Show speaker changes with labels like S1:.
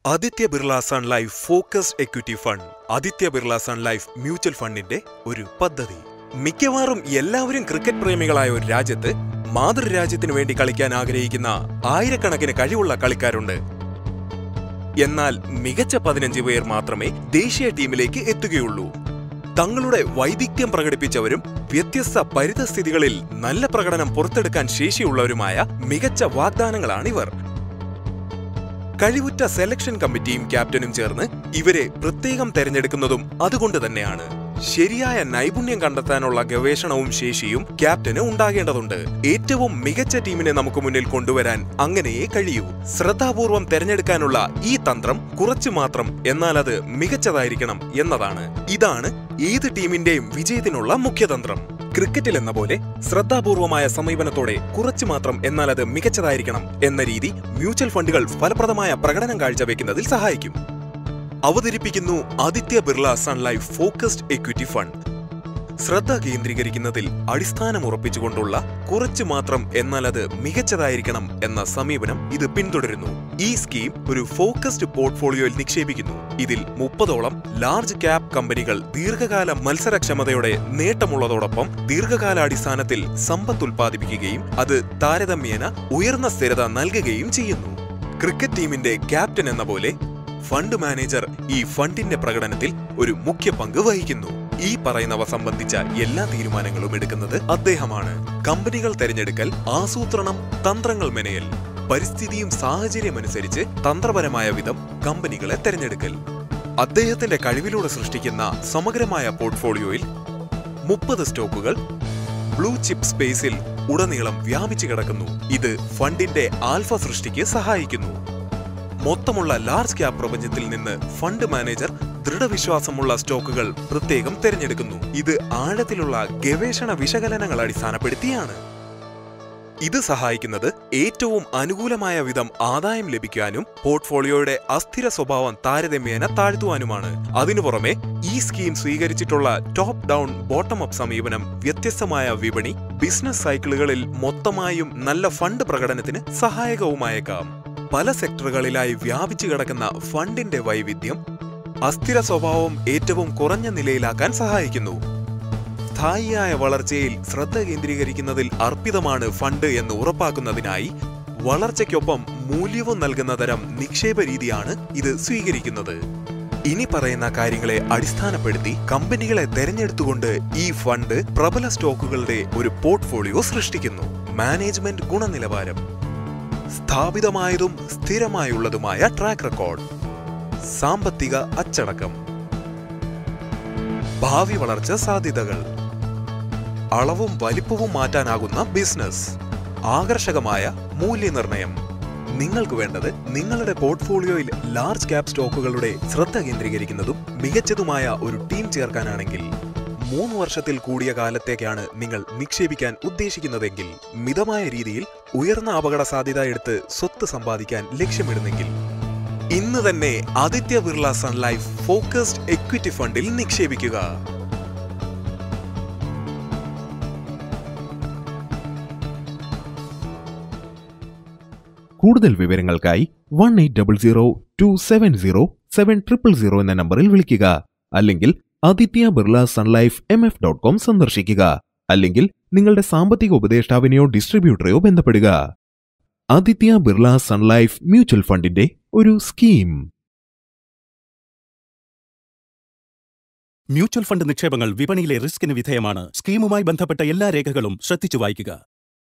S1: Aditya Birla Sun Life focused equity fund Aditya Birla Sun Life mutual ഫണ്ടിന്റെ ഒരു പദ്ധതി മിക്കവാറും എല്ലാവരും ക്രിക്കറ്റ് പ്രേമികളായ ഒരു രാജ്യത്ത് മാതൃരാജ്യത്തിനു വേണ്ടി കളിക്കാൻ ആഗ്രഹിക്കുന്ന ആയിരക്കണക്കിന് കഴിവുള്ള കളിക്കാരുണ്ട് എന്നാൽ മികച്ച പതിനഞ്ച് പേർ മാത്രമേ ദേശീയ ടീമിലേക്ക് എത്തുകയുള്ളൂ തങ്ങളുടെ വൈദഗ്ധ്യം പ്രകടിപ്പിച്ചവരും വ്യത്യസ്ത പരിതസ്ഥിതികളിൽ നല്ല പ്രകടനം പുറത്തെടുക്കാൻ ശേഷിയുള്ളവരുമായ മികച്ച വാഗ്ദാനങ്ങളാണിവർ കഴിവുറ്റ സെലക്ഷൻ കമ്മിറ്റിയും ക്യാപ്റ്റനും ചേർന്ന് ഇവരെ പ്രത്യേകം തെരഞ്ഞെടുക്കുന്നതും അതുകൊണ്ട് തന്നെയാണ് ശരിയായ നൈപുണ്യം കണ്ടെത്താനുള്ള ഗവേഷണവും ശേഷിയും ക്യാപ്റ്റന് ഉണ്ടാകേണ്ടതുണ്ട് ഏറ്റവും മികച്ച ടീമിനെ നമുക്ക് മുന്നിൽ കൊണ്ടുവരാൻ അങ്ങനെയേ കഴിയൂ ശ്രദ്ധാപൂർവം തെരഞ്ഞെടുക്കാനുള്ള ഈ തന്ത്രം കുറച്ചു മാത്രം എന്നാൽ അത് മികച്ചതായിരിക്കണം എന്നതാണ് ഇതാണ് ഏത് ടീമിന്റെയും വിജയത്തിനുള്ള മുഖ്യതന്ത്രം ക്രിക്കറ്റിൽ എന്ന പോലെ ശ്രദ്ധാപൂർവമായ സമീപനത്തോടെ കുറച്ചു മാത്രം എന്നാൽ അത് മികച്ചതായിരിക്കണം എന്ന രീതി മ്യൂച്വൽ ഫണ്ടുകൾ ഫലപ്രദമായ പ്രകടനം കാഴ്ചവെക്കുന്നതിൽ സഹായിക്കും അവതരിപ്പിക്കുന്നു Aditya Birla Sun Life focused equity fund ശ്രദ്ധ കേന്ദ്രീകരിക്കുന്നതിൽ അടിസ്ഥാനം ഉറപ്പിച്ചുകൊണ്ടുള്ള കുറച്ചു മാത്രം എന്നാൽ അത് മികച്ചതായിരിക്കണം എന്ന സമീപനം ഇത് പിന്തുടരുന്നു ഈ സ്കീം ഒരു ഫോക്കസ്ഡ് പോർട്ട്ഫോളിയോയിൽ നിക്ഷേപിക്കുന്നു ഇതിൽ മുപ്പതോളം ലാർജ് ക്യാപ് കമ്പനികൾ ദീർഘകാല മത്സരക്ഷമതയോടെ നേട്ടമുള്ളതോടൊപ്പം ദീർഘകാലാടിസ്ഥാനത്തിൽ സമ്പത്ത് ഉൽപ്പാദിപ്പിക്കുകയും അത് താരതമ്യേന ഉയർന്ന സ്ഥിരത നൽകുകയും ചെയ്യുന്നു ക്രിക്കറ്റ് ടീമിന്റെ ക്യാപ്റ്റൻ എന്ന പോലെ ഫണ്ട് മാനേജർ ഈ ഫണ്ടിന്റെ പ്രകടനത്തിൽ ഒരു മുഖ്യ പങ്ക് വഹിക്കുന്നു ഈ പറയുന്നവ സംബന്ധിച്ച എല്ലാ തീരുമാനങ്ങളും എടുക്കുന്നത് അദ്ദേഹമാണ് കമ്പനികൾ തെരഞ്ഞെടുക്കൽ ആസൂത്രണം തന്ത്രങ്ങൾ മെനയൽ പരിസ്ഥിതിയും സാഹചര്യമനുസരിച്ച് തന്ത്രപരമായ വിധം കമ്പനികളെ തെരഞ്ഞെടുക്കൽ അദ്ദേഹത്തിന്റെ കഴിവിലൂടെ സൃഷ്ടിക്കുന്ന സമഗ്രമായ പോർട്ട്ഫോളിയോയിൽ മുപ്പത് സ്റ്റോക്കുകൾ ബ്ലൂ ചിപ്പ് സ്പേസിൽ ഉടനീളം വ്യാപിച്ചു കിടക്കുന്നു ഇത് ഫണ്ടിന്റെ ആൽഫ സൃഷ്ടിക്ക് സഹായിക്കുന്നു മൊത്തമുള്ള ലാർജ് ക്യാപ് പ്രപഞ്ചത്തിൽ നിന്ന് ഫണ്ട് മാനേജർ ദൃഢവിശ്വാസമുള്ള സ്റ്റോക്കുകൾ പ്രത്യേകം തിരഞ്ഞെടുക്കുന്നു ഇത് ആഴത്തിലുള്ള ഗവേഷണ വിശകലനങ്ങൾ അടിസ്ഥാനപ്പെടുത്തിയാണ് ഇത് സഹായിക്കുന്നത് ഏറ്റവും അനുകൂലമായ വിധം ആദായം ലഭിക്കാനും പോർട്ട്ഫോളിയോയുടെ അസ്ഥിര സ്വഭാവം താരതമ്യേന താഴ്ത്തുവാനുമാണ് അതിനു പുറമെ ഈ സ്കീം സ്വീകരിച്ചിട്ടുള്ള ടോപ്പ് ഡൗൺ ബോട്ടം അപ്പ് സമീപനം വ്യത്യസ്തമായ വിപണി ബിസിനസ് സൈക്കിളുകളിൽ മൊത്തമായും നല്ല ഫണ്ട് പ്രകടനത്തിന് സഹായകവുമായേക്കാം പല സെക്ടറുകളിലായി വ്യാപിച്ചു കിടക്കുന്ന ഫണ്ടിന്റെ വൈവിധ്യം അസ്ഥിര സ്വഭാവം ഏറ്റവും കുറഞ്ഞ നിലയിലാക്കാൻ സഹായിക്കുന്നു സ്ഥായിയായ വളർച്ചയിൽ ശ്രദ്ധ കേന്ദ്രീകരിക്കുന്നതിൽ അർപ്പിതമാണ് ഫണ്ട് എന്ന് ഉറപ്പാക്കുന്നതിനായി വളർച്ചയ്ക്കൊപ്പം മൂല്യവും നൽകുന്ന തരം നിക്ഷേപ രീതിയാണ് ഇത് സ്വീകരിക്കുന്നത് ഇനി പറയുന്ന കാര്യങ്ങളെ അടിസ്ഥാനപ്പെടുത്തി കമ്പനികളെ തെരഞ്ഞെടുത്തുകൊണ്ട് ഈ ഫണ്ട് പ്രബല സ്റ്റോക്കുകളുടെ ഒരു പോർട്ട്ഫോളിയോ സൃഷ്ടിക്കുന്നു മാനേജ്മെന്റ് ഗുണനിലവാരം സ്ഥാപിതമായതും സ്ഥിരമായുള്ളതുമായ ട്രാക്ക് റെക്കോർഡ് സാമ്പത്തിക അച്ചടക്കം ഭാവി വളർച്ച സാധ്യതകൾ അളവും വലിപ്പവും മാറ്റാനാകുന്ന ബിസിനസ് ആകർഷകമായ മൂല്യനിർണ്ണയം നിങ്ങൾക്ക് വേണ്ടത് നിങ്ങളുടെ പോർട്ട്ഫോളിയോയിൽ ലാർജ് ക്യാപ് സ്റ്റോക്കുകളുടെ ശ്രദ്ധ കേന്ദ്രീകരിക്കുന്നതും മികച്ചതുമായ ഒരു ടീം ചേർക്കാനാണെങ്കിൽ മൂന്ന് വർഷത്തിൽ കൂടിയ കാലത്തേക്കാണ് നിങ്ങൾ നിക്ഷേപിക്കാൻ ഉദ്ദേശിക്കുന്നതെങ്കിൽ മിതമായ രീതിയിൽ ഉയർന്ന അപകട സാധ്യത എടുത്ത് സ്വത്ത് സമ്പാദിക്കാൻ ലക്ഷ്യമിടുന്നെങ്കിൽ ഇന്ന് തന്നെ Aditya Birla Sun Life focused equity ഫണ്ടിൽ നിക്ഷേപിക്കുക
S2: കൂടുതൽ വിവരങ്ങൾക്കായി one eight double zero two seven zero seven triple zero എന്ന നമ്പറിൽ വിളിക്കുക അല്ലെങ്കിൽ Aditya Birla Sun Life M F dot com സന്ദർശിക്കുക അല്ലെങ്കിൽ നിങ്ങളുടെ സാമ്പത്തിക ഉപദേഷ്ടാവിനെയോ ഡിസ്ട്രിബ്യൂട്ടറെയോ ബന്ധപ്പെടുക ആദിത്യ ബിർള സൺലൈഫ് മ്യൂച്വൽ ഫണ്ടിന്റെ ഒരു സ്കീം
S3: മ്യൂച്വൽ ഫണ്ട് നിക്ഷേപങ്ങൾ വിപണിയിലെ റിസ്കിന് വിധേയമാണ് സ്കീമുമായി ബന്ധപ്പെട്ട എല്ലാ രേഖകളും ശ്രദ്ധിച്ചു വായിക്കുക